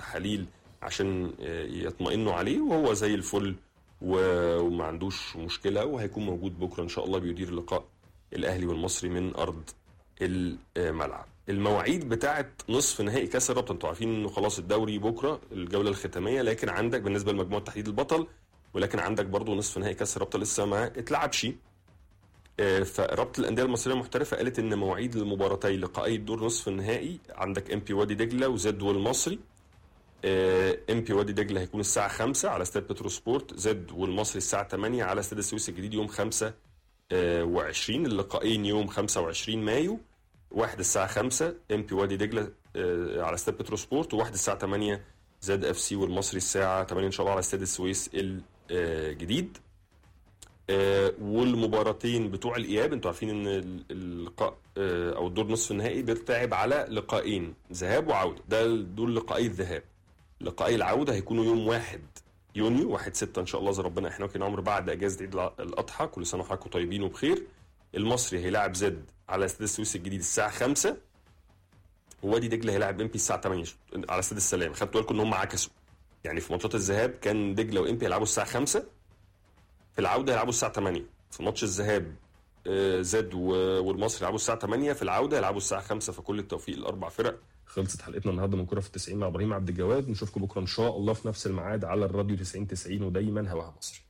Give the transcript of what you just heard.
التحاليل عشان آه، يطمئنوا عليه وهو زي الفل و- وما عندوش مشكله وهيكون موجود بكره ان شاء الله بيدير لقاء الاهلي والمصري من ارض الملعب المواعيد بتاعه نصف نهائي كاس الرابطه انتوا عارفين انه خلاص الدوري بكره الجوله الختاميه لكن عندك بالنسبه لمجموعه تحديد البطل ولكن عندك برضو نصف نهائي كاس الرابطه لسه ما اتلعبش آه، فرابطه الانديه المصريه المحترفه قالت ان مواعيد المباراتي لقائي الدور نصف النهائي عندك ام بي وادي دجله وزد والمصري ام بي وادي دجله هيكون الساعه 5 على استاد بترو سبورت زد والمصري الساعه 8 على استاد السويس الجديد يوم 5 و20 اللقاءين يوم 25 مايو واحد الساعه 5 ام بي وادي دجله آه، على استاد بترو سبورت وواحد الساعه 8 زد اف سي والمصري الساعه 8 ان شاء الله على استاد السويس الجديد آه، والمباراتين بتوع الاياب انتوا عارفين ان ال- اللقاء آه، او الدور نصف النهائي بيرتعب على لقاءين ذهاب وعوده ده دول لقاءي الذهاب لقاءي العوده هيكونوا يوم واحد يونيو واحد ستة ان شاء الله اذا ربنا احنا وكان عمر بعد اجازه عيد الع- الاضحى كل سنه وحضراتكم طيبين وبخير المصري هيلاعب زد على استاد السويس الجديد الساعه 5 ووادي دجله هيلاعب ام بي الساعه 8 على استاد السلام خدتوا بالكم ان هم عكسوا يعني في ماتشات الذهاب كان دجله وام بي هيلعبوا الساعه 5 في العوده هيلعبوا الساعه 8 في ماتش الذهاب آه، زد و- والمصري يلعبوا الساعه 8 في العوده يلعبوا الساعه 5 فكل التوفيق الاربع فرق خلصت حلقتنا النهارده من كره في التسعين مع ابراهيم عبد الجواد نشوفكم بكره ان شاء الله في نفس الميعاد على الراديو 90 90 ودايما هواها مصر